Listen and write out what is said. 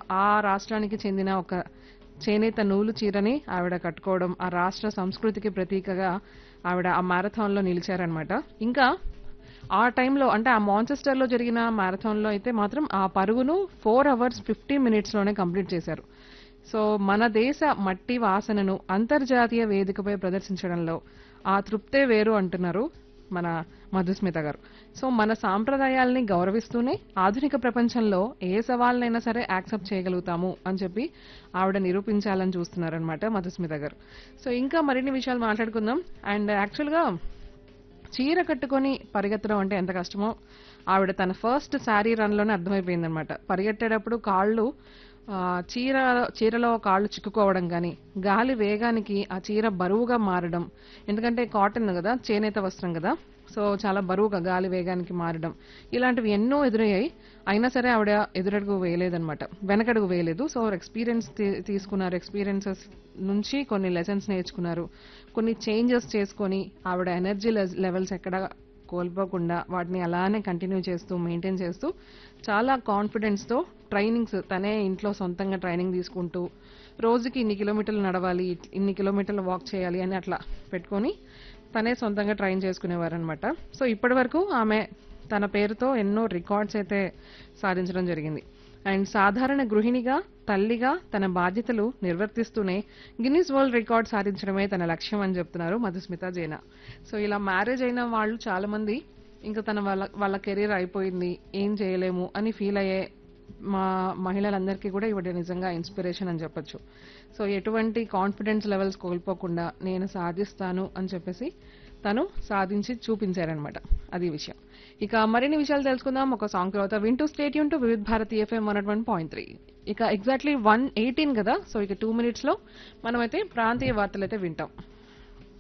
ఆ రాష్ట్రానికి చెందిన ఒక చేనేత నూలు చీరని ఆవిడ కట్టుకోవడం ఆ రాష్ట్ర సంస్కృతికి ప్రతీకగా ఆవిడ ఆ మారథాన్లో నిలిచారనమాట ఇంకా ఆ టైంలో అంటే ఆ మాంచెస్టర్లో జరిగిన మారథాన్లో అయితే మాత్రం ఆ పరుగును ఫోర్ అవర్స్ ఫిఫ్టీ మినిట్స్లోనే కంప్లీట్ చేశారు సో మన దేశ మట్టి వాసనను అంతర్జాతీయ వేదికపై ప్రదర్శించడంలో ఆ తృప్తే వేరు అంటున్నారు మన మధుస్మిత గారు సో మన సాంప్రదాయాల్ని గౌరవిస్తూనే ఆధునిక ప్రపంచంలో ఏ సవాళ్ళనైనా సరే యాక్సెప్ట్ చేయగలుగుతాము అని చెప్పి ఆవిడ నిరూపించాలని చూస్తున్నారనమాట మధుస్మిత గారు సో ఇంకా మరిన్ని విషయాలు మాట్లాడుకుందాం అండ్ యాక్చువల్గా చీర కట్టుకొని పరిగెత్తడం అంటే ఎంత కష్టమో ఆవిడ తన ఫస్ట్ శారీ రన్లోనే అర్థమైపోయిందనమాట పరిగెట్టేటప్పుడు కాళ్ళు ఆ, చీర చీరలో కాళ్ళు చిక్కుకోవడం కానీ గాలి వేగానికి ఆ చీర బరువుగా మారడం ఎందుకంటే కాటన్ కదా చేనేత వస్త్రం కదా సో చాలా బరువుగా గాలి వేగానికి మారడం ఇలాంటివి ఎన్నో ఎదురయ్యాయి అయినా సరే ఆవిడ ఎదురడుగు వేయలేదన్నమాట వెనకడుగు వేయలేదు సో ఎక్స్పీరియన్స్ తీసుకున్నారు ఎక్స్పీరియన్సెస్ నుంచి కొన్ని లెసన్స్ నేర్చుకున్నారు కొన్ని చేంజెస్ చేసుకొని ఆవిడ ఎనర్జీ లెవెల్స్ ఎక్కడ కోల్పోకుండా వాటిని అలానే కంటిన్యూ చేస్తూ మెయింటైన్ చేస్తూ చాలా కాన్ఫిడెన్స్తో ట్రైనింగ్స్ తనే ఇంట్లో సొంతంగా ట్రైనింగ్ తీసుకుంటూ రోజుకి ఇన్ని కిలోమీటర్లు నడవాలి ఇన్ని కిలోమీటర్లు వాక్ చేయాలి అని అట్లా పెట్టుకొని తనే సొంతంగా ట్రైన్ చేసుకునేవారు అనమాట సో ఇప్పటి వరకు ఆమె తన పేరుతో ఎన్నో రికార్డ్స్ అయితే సాధించడం జరిగింది అండ్ సాధారణ గృహిణిగా తల్లిగా తన బాధ్యతలు నిర్వర్తిస్తూనే గిన్నిస్ వరల్డ్ రికార్డ్ సాధించడమే తన లక్ష్యం అని చెప్తున్నారు మధుస్మిత జైనా సో ఇలా మ్యారేజ్ అయిన వాళ్ళు చాలా మంది ఇంకా తన వాళ్ళ వాళ్ళ కెరీర్ అయిపోయింది ఏం చేయలేము అని ఫీల్ అయ్యే మా మహిళలందరికీ కూడా ఇవిడ నిజంగా ఇన్స్పిరేషన్ అని చెప్పొచ్చు సో ఎటువంటి కాన్ఫిడెన్స్ లెవెల్స్ కోల్పోకుండా నేను సాధిస్తాను అని చెప్పేసి తను సాధించి చూపించారనమాట అది విషయం ఇక మరిన్ని విషయాలు తెలుసుకుందాం ఒక సాంగ్ తర్వాత వింటూ స్టేట్ యూన్ to Vividh Bharati FM one one point three ఇక ఎగ్జాక్ట్లీ వన్ ఎయిటీన్ కదా సో ఇక టూ మినిట్స్ లో మనమైతే ప్రాంతీయ వార్తలు అయితే వింటాం